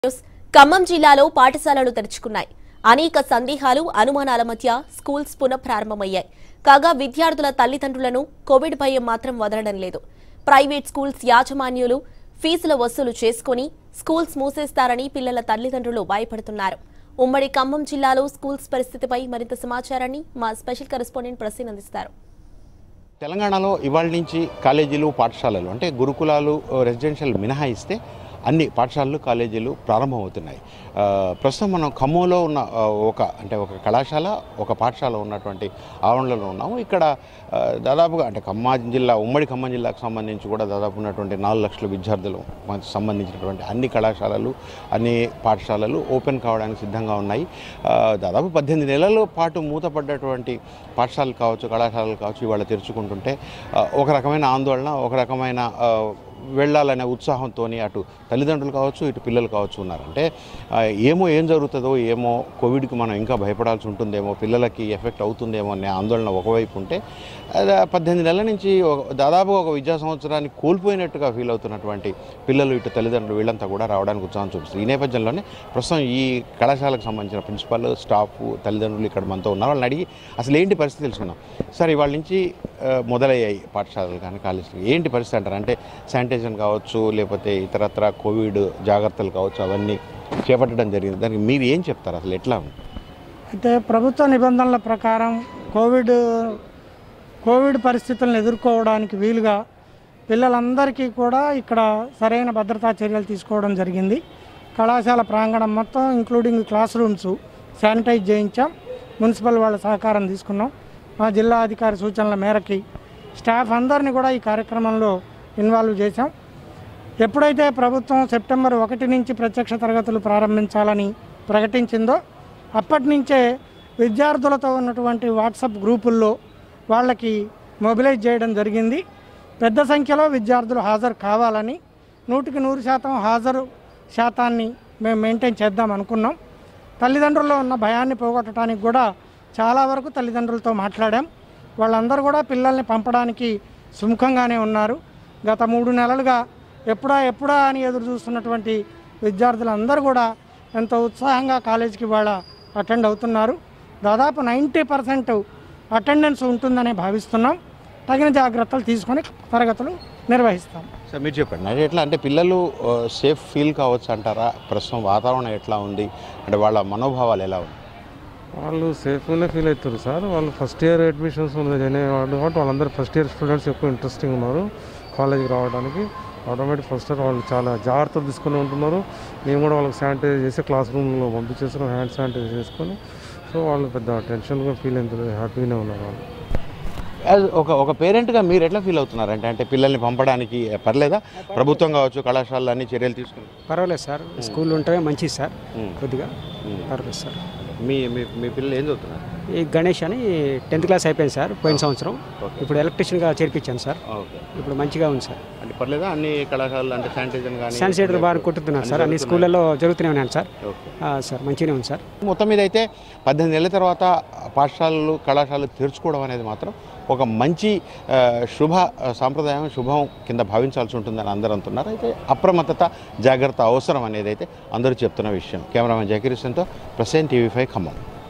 News Khammam జిల్లాలో పాఠశాలలు తెరుచుకున్నాయి అనేక సందేహాలు అనుమానాల మధ్య స్కూల్స్ పునఃప్రారంభమయ్యాయి కాగా విద్యార్థుల తల్లిదండ్రులను కోవిడ్ భయం మాత్రం వదలడం లేదు ప్రైవేట్ స్కూల్స్ యాజమాన్యులు ఫీజుల వసూలు చేసుకుని స్కూల్స్ మూసేస్తారని పిల్లల తల్లిదండ్రులు భయపడుతున్నారు ఉమ్మడి ఖమ్మం జిల్లాలో స్కూల్స్ పరిస్థితిపై మరింత సమాచారాన్ని మా స్పెషల్ కరెస్పాండెంట్ ప్రసీన్ అందిస్తారు తెలంగాణలో ఇవాళ నుంచి కాలేజీలు పాఠశాలలు అంటే గురుకులాలు రెసిడెన్షియల్ మినహాయిస్తే అన్ని పాఠశాలలు కాలేజీలు ప్రారంభమవుతున్నాయి ఆ, ప్రస్తుతం మనం ఖమ్మంలో ఉన్న ఆ, ఒక అంటే ఒక కళాశాల ఒక పాఠశాల ఉన్నటువంటి ఆవరణలో ఉన్నాము ఇక్కడ ఆ, దాదాపుగా అంటే ఖమ్మం జిల్లా ఉమ్మడి ఖమ్మం జిల్లాకు సంబంధించి కూడా దాదాపు ఉన్నటువంటి నాలుగు లక్షల విద్యార్థులు మనకు సంబంధించినటువంటి అన్ని కళాశాలలు అన్ని పాఠశాలలు ఓపెన్ కావడానికి సిద్ధంగా ఉన్నాయి ఆ, దాదాపు పద్దెనిమిది నెలల పాటు మూతపడ్డటువంటి పాఠశాలలు కావచ్చు కళాశాలలు కావచ్చు ఇవాళ తెరుచుకుంటుంటే ఆ, ఒక రకమైన ఆందోళన ఒక రకమైన ఆ, వెళ్ళాలనే ఉత్సాహంతో అటు తల్లిదండ్రులు కావచ్చు ఇటు పిల్లలు కావచ్చు ఉన్నారు అంటే ఆ, ఏమో ఏం జరుగుతుందో ఏమో కోవిడ్కి మనం ఇంకా భయపడాల్సి ఉంటుందేమో పిల్లలకి ఎఫెక్ట్ అవుతుందేమో అనే ఆందోళన ఒకవైపు ఉంటే అది ఆ పద్దెనిమిది నెలల నుంచి ఒక- దాదాపు ఒక విద్యా సంవత్సరాన్ని కోల్పోయినట్టుగా ఫీల్ అవుతున్నటువంటి పిల్లలు ఇటు తల్లిదండ్రులు వీళ్ళంతా కూడా రావడానికి ఉత్సాహం చూపిస్తారు ఈ నేపథ్యంలోనే ప్రస్తుతం ఈ కళాశాలకు సంబంధించిన ప్రిన్సిపల్ స్టాఫ్ తల్లిదండ్రులు ఇక్కడ మనతో ఉన్నారు వాళ్ళని అడిగి అసలు ఏంటి పరిస్థితి తెలుసుకున్నాం సార్ ఇవాళ నుంచి ఆ, మొదలయ్యాయి పాఠశాలలు కానీ కాలేజీలు ఏంటి పరిస్థితి అంటారు అంటే శానిటైజేషన్ కావచ్చు లేకపోతే ఇతరత్ర కోవిడ్ జాగ్రత్తలు కావచ్చు అవన్నీ చేపట్టడం జరిగింది దానికి మీరు ఏం చెప్తారు అసలు ఎట్లా ఉంది అయితే ప్రభుత్వ నిబంధనల ప్రకారం కోవిడ్ కోవిడ్ పరిస్థితులను ఎదుర్కోవడానికి వీలుగా పిల్లలందరికీ కూడా ఇక్కడ సరైన భద్రతా చర్యలు తీసుకోవడం జరిగింది కళాశాల ప్రాంగణం మొత్తం ఇంక్లూడింగ్ క్లాస్ రూమ్స్ శానిటైజ్ చేయించాం మున్సిపల్ వాళ్ళ సహకారం తీసుకున్నాం మా జిల్లా అధికారి సూచనల మేరకి స్టాఫ్ అందరినీ కూడా ఈ కార్యక్రమంలో ఇన్వాల్వ్ చేశాం ఎప్పుడైతే ప్రభుత్వం సెప్టెంబర్ ఒకటి నుంచి ప్రత్యక్ష తరగతులు ప్రారంభించాలని ప్రకటించిందో అప్పటి నుంచే విద్యార్థులతో ఉన్నటువంటి వాట్సాప్ గ్రూపుల్లో వాళ్ళకి మొబిలైజ్ చేయడం జరిగింది పెద్ద సంఖ్యలో విద్యార్థులు హాజరు కావాలని నూటికి నూరు శాతం హాజరు శాతాన్ని మేము మెయింటైన్ చేద్దాం అనుకున్నాం తల్లిదండ్రుల్లో ఉన్న భయాన్ని పోగొట్టడానికి కూడా చాలా వరకు తల్లిదండ్రులతో మాట్లాడాం వాళ్ళందరూ కూడా పిల్లల్ని పంపడానికి సుముఖంగానే ఉన్నారు గత మూడు నెలలుగా ఎప్పుడా ఎప్పుడా అని ఎదురు చూస్తున్నటువంటి విద్యార్థులందరూ కూడా ఎంతో ఉత్సాహంగా కాలేజీకి వాళ్ళ అటెండ్ అవుతున్నారు దాదాపు నైంటీ పర్సెంట్ అటెండెన్స్ ఉంటుందనే భావిస్తున్నాం తగిన జాగ్రత్తలు తీసుకొని తరగతులు నిర్వహిస్తాం సార్ మీరు చెప్పండి అంటే ఎట్లా అంటే పిల్లలు ఆ, సేఫ్ ఫీల్ కావచ్చు అంటారా ప్రస్తుతం వాతావరణం ఎట్లా ఉంది అంటే వాళ్ళ మనోభావాలు ఎలా ఉంది వాళ్ళు సేఫ్గానే ఫీల్ అవుతారు సార్ వాళ్ళు ఫస్ట్ ఇయర్ అడ్మిషన్స్ జాయిన్ అయ్యేవాళ్ళు కాబట్టి వాళ్ళందరూ ఫస్ట్ ఇయర్ స్టూడెంట్స్ ఎక్కువ ఇంట్రెస్టింగ్ ఉన్నారు కాలేజీకి రావడానికి ఆటోమేటిక్ ఫస్ట్ ఇయర్ వాళ్ళు చాలా జాగ్రత్తలు తీసుకొని ఉంటున్నారు మేము కూడా వాళ్ళకి శానిటైజ్ చేసి క్లాస్ రూమ్లో పంపించేస్తున్నాం హ్యాండ్ శానిటైజ్ చేసుకొని సో వాళ్ళు పెద్ద టెన్షన్గా ఫీల్ అవుతారు హ్యాపీగానే ఉన్నారు వాళ్ళు యాజ్ ఒక ఒక పేరెంట్గా మీరు ఎట్లా ఫీల్ అవుతున్నారు అంటే అంటే పిల్లల్ని పంపడానికి పర్లేదా ప్రభుత్వం కావచ్చు కళాశాలలు అన్ని చర్యలు తీసుకుని పర్వాలేదు సార్ స్కూల్ ఉంటే మంచిది సార్ మ్మ్. కొద్దిగా మ్మ్. పర్వాలేదు సార్ మీ మీ మీ పిల్లలు ఏం చదువుతున్నారు ఈ గణేష్ అని టెన్త్ క్లాస్ అయిపోయింది సార్ పోయిన సంవత్సరం ఓకే ఇప్పుడు ఎలక్ట్రీషియన్గా చేర్పించాను సార్ ఓకే ఇప్పుడు మంచిగా ఉంది సార్ అంటే పర్లేదా అన్ని కళాశాలలు అంటే శానిటైజర్ కానీ శానిటైజర్ బాగా కొట్టుతున్నారు సార్ అన్ని స్కూళ్ళల్లో జరుగుతూనే ఉన్నాను సార్ ఓకే ఆ, సార్ మంచిగానే ఉంది సార్ మొత్తం మీద అయితే పద్దెనిమిది నెలల తర్వాత పాఠశాలలు కళాశాలలు తెరుచుకోవడం అనేది మాత్రం ఒక మంచి ఆ, శుభ ఆ, సాంప్రదాయం శుభం కింద భావించాల్సి ఉంటుందని అందరూ అంటున్నారు అయితే అప్రమత్తత జాగ్రత్త అవసరం అనేది అయితే అందరూ చెప్తున్న విషయం కెమెరామెన్ జకీర్ హుస్సేన్తో ప్రసెంట్ టీవీ ఫైవ్ ఖమ్మం